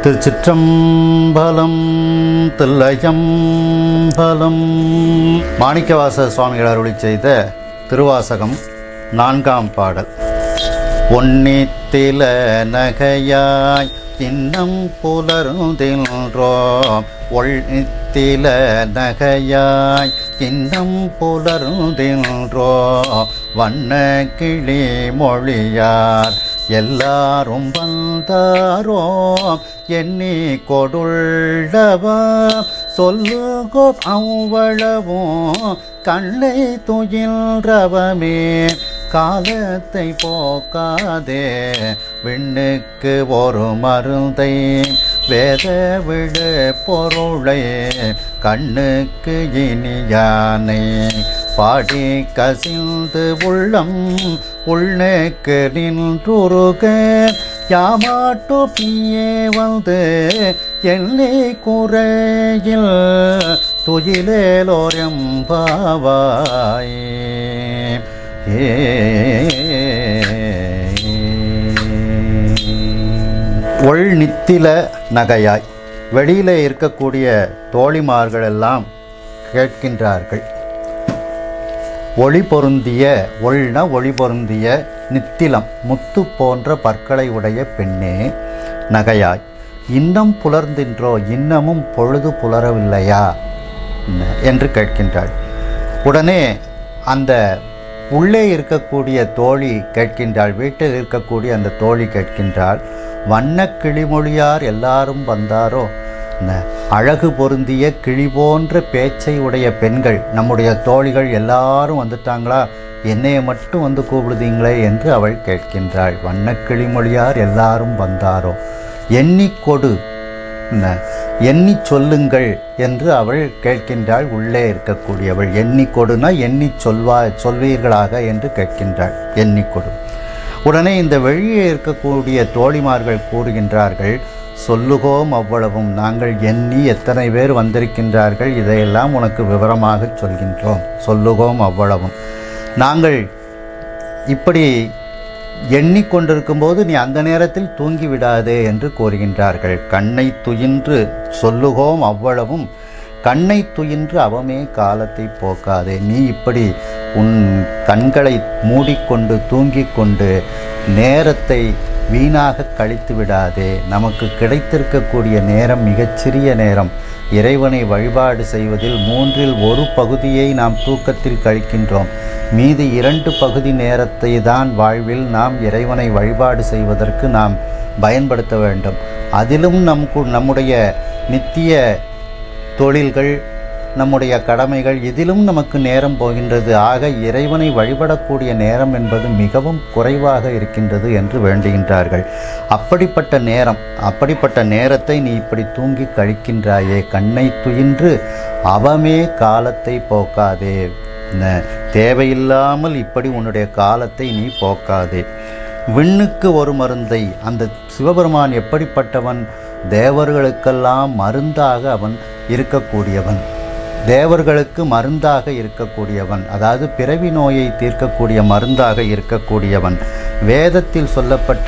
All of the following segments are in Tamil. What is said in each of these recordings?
திருச்சிற்றம்பலம் தில்லையம்பலம் மாணிக்கவாச சுவாமிகள் அருளி செய்த திருவாசகம் நான்காம் பாடல் ஒன்னித்தில நகையாய் இன்னம் புலருந்தின்றோம் ஒள்ளித்தில நகையாய் இன்னம் புலருந்தின்றோம் வண்ண கிளி மொழியார் எல்லாரும் வந்தாரோ எண்ணி கொடுள்ளவா சொல்லுகோ அவ்வளவும் கண்ணை துயில்றவமே காலத்தை போக்காதே விண்ணுக்கு ஒரு மருந்தை வேத விடு பொருளை கண்ணுக்கு இனியானை பாடி கசிந்து உள்ளம் உள்நேக்கு நின்றுருக யாமாட்டு பியே வந்து எல்லை குறையில் துயிலேலோரெம்பாவாய் ஏ ஒள் நித்தில நகையாய் வெளியிலே இருக்கக்கூடிய தோழிமார்கள் எல்லாம் கேட்கின்றார்கள் ஒளி பொருந்திய ஒள்ன ஒளி பொருந்திய நித்திலம் முத்து போன்ற பற்களை உடைய பெண்ணே நகையாய் இன்னம் புலர்ந்தின்றோ இன்னமும் பொழுது புலரவில்லையா என்ன என்று கேட்கின்றாள் உடனே அந்த உள்ளே இருக்கக்கூடிய தோழி கேட்கின்றாள் வீட்டில் இருக்கக்கூடிய அந்த தோழி கேட்கின்றாள் வண்ண கிளிமொழியார் எல்லாரும் வந்தாரோ என்ன அழகு பொருந்திய கிளி போன்ற பேச்சை உடைய பெண்கள் நம்முடைய தோழிகள் எல்லாரும் வந்துட்டாங்களா என்னைய மட்டும் வந்து கூப்பிடுதீங்களே என்று அவள் கேட்கின்றாள் வண்ணக்கிளி மொழியார் எல்லாரும் வந்தாரோ எண்ணிக்கொடு என்ன எண்ணி சொல்லுங்கள் என்று அவள் கேட்கின்றாள் உள்ளே இருக்கக்கூடியவள் எண்ணிக்கொடுனா எண்ணி சொல்வா சொல்வீர்களாக என்று கேட்கின்றாள் எண்ணிக்கொடு உடனே இந்த வெளியே இருக்கக்கூடிய தோழிமார்கள் கூறுகின்றார்கள் சொல்லுகோம் அவ்வளவும் நாங்கள் எண்ணி எத்தனை பேர் வந்திருக்கின்றார்கள் இதையெல்லாம் உனக்கு விவரமாக சொல்கின்றோம் சொல்லுகோம் அவ்வளவும் நாங்கள் இப்படி எண்ணிக்கொண்டிருக்கும் போது நீ அந்த நேரத்தில் தூங்கி விடாதே என்று கூறுகின்றார்கள் கண்ணை துயின்று சொல்லுகோம் அவ்வளவும் கண்ணை துயின்று அவமே காலத்தை போக்காதே நீ இப்படி உன் கண்களை மூடிக்கொண்டு தூங்கிக் கொண்டு நேரத்தை வீணாக கழித்து விடாதே நமக்கு கிடைத்திருக்கக்கூடிய நேரம் மிகச்சிறிய நேரம் இறைவனை வழிபாடு செய்வதில் மூன்றில் ஒரு பகுதியை நாம் தூக்கத்தில் கழிக்கின்றோம் மீதி இரண்டு பகுதி நேரத்தை தான் வாழ்வில் நாம் இறைவனை வழிபாடு செய்வதற்கு நாம் பயன்படுத்த வேண்டும் அதிலும் நமக்கு நம்முடைய நித்திய தொழில்கள் நம்முடைய கடமைகள் இதிலும் நமக்கு நேரம் போகின்றது ஆக இறைவனை வழிபடக்கூடிய நேரம் என்பது மிகவும் குறைவாக இருக்கின்றது என்று வேண்டுகின்றார்கள் அப்படிப்பட்ட நேரம் அப்படிப்பட்ட நேரத்தை நீ இப்படி தூங்கி கழிக்கின்றாயே கண்ணை துயின்று அவமே காலத்தை போக்காதே ந- தேவையில்லாமல் இப்படி உன்னுடைய காலத்தை நீ போக்காதே விண்ணுக்கு ஒரு மருந்தை அந்த சிவபெருமான் எப்படிப்பட்டவன் தேவர்களுக்கெல்லாம் மருந்தாக அவன் இருக்கக்கூடியவன் தேவர்களுக்கு மருந்தாக இருக்கக்கூடியவன் அதாவது பிறவி நோயை தீர்க்கக்கூடிய மருந்தாக இருக்கக்கூடியவன் வேதத்தில் சொல்லப்பட்ட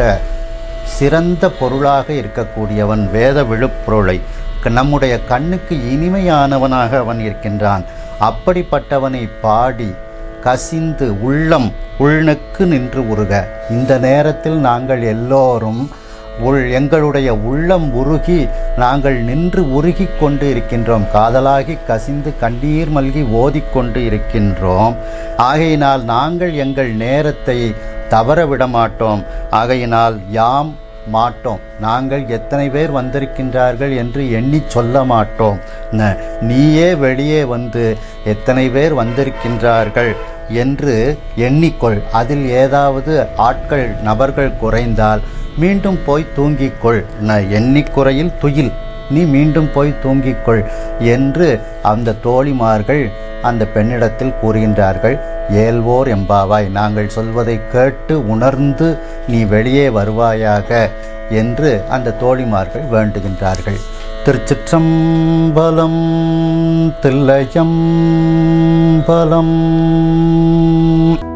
சிறந்த பொருளாக இருக்கக்கூடியவன் வேத விழுப்பொருளை க- நம்முடைய கண்ணுக்கு இனிமையானவனாக அவன் இருக்கின்றான் அப்படிப்பட்டவனை பாடி கசிந்து உள்ளம் உள்நுக்கு நின்று உருக இந்த நேரத்தில் நாங்கள் எல்லோரும் உள் எங்களுடைய உள்ளம் உருகி நாங்கள் நின்று உருகிக் கொண்டு இருக்கின்றோம் காதலாகி கசிந்து கண்ணீர் மல்கி ஓதிக்கொண்டு இருக்கின்றோம் ஆகையினால் நாங்கள் எங்கள் நேரத்தை தவற விட மாட்டோம் ஆகையினால் யாம் மாட்டோம் நாங்கள் எத்தனை பேர் வந்திருக்கின்றார்கள் என்று எண்ணி சொல்ல மாட்டோம் ந- நீயே வெளியே வந்து எத்தனை பேர் வந்திருக்கின்றார்கள் என்று எண்ணிக்கொள் அதில் ஏதாவது ஆட்கள் நபர்கள் குறைந்தால் மீண்டும் போய் தூங்கிக்கொள் ந- எண்ணிக்குறையில் துயில் நீ மீண்டும் போய் தூங்கிக்கொள் என்று அந்த தோழிமார்கள் அந்த பெண்ணிடத்தில் கூறுகின்றார்கள் ஏல்வோர் எம்பாவாய் நாங்கள் சொல்வதை கேட்டு உணர்ந்து நீ வெளியே வருவாயாக என்று அந்த தோழிமார்கள் வேண்டுகின்றார்கள் திருச்சிற்றம்பலம் தில்லையம்பலம்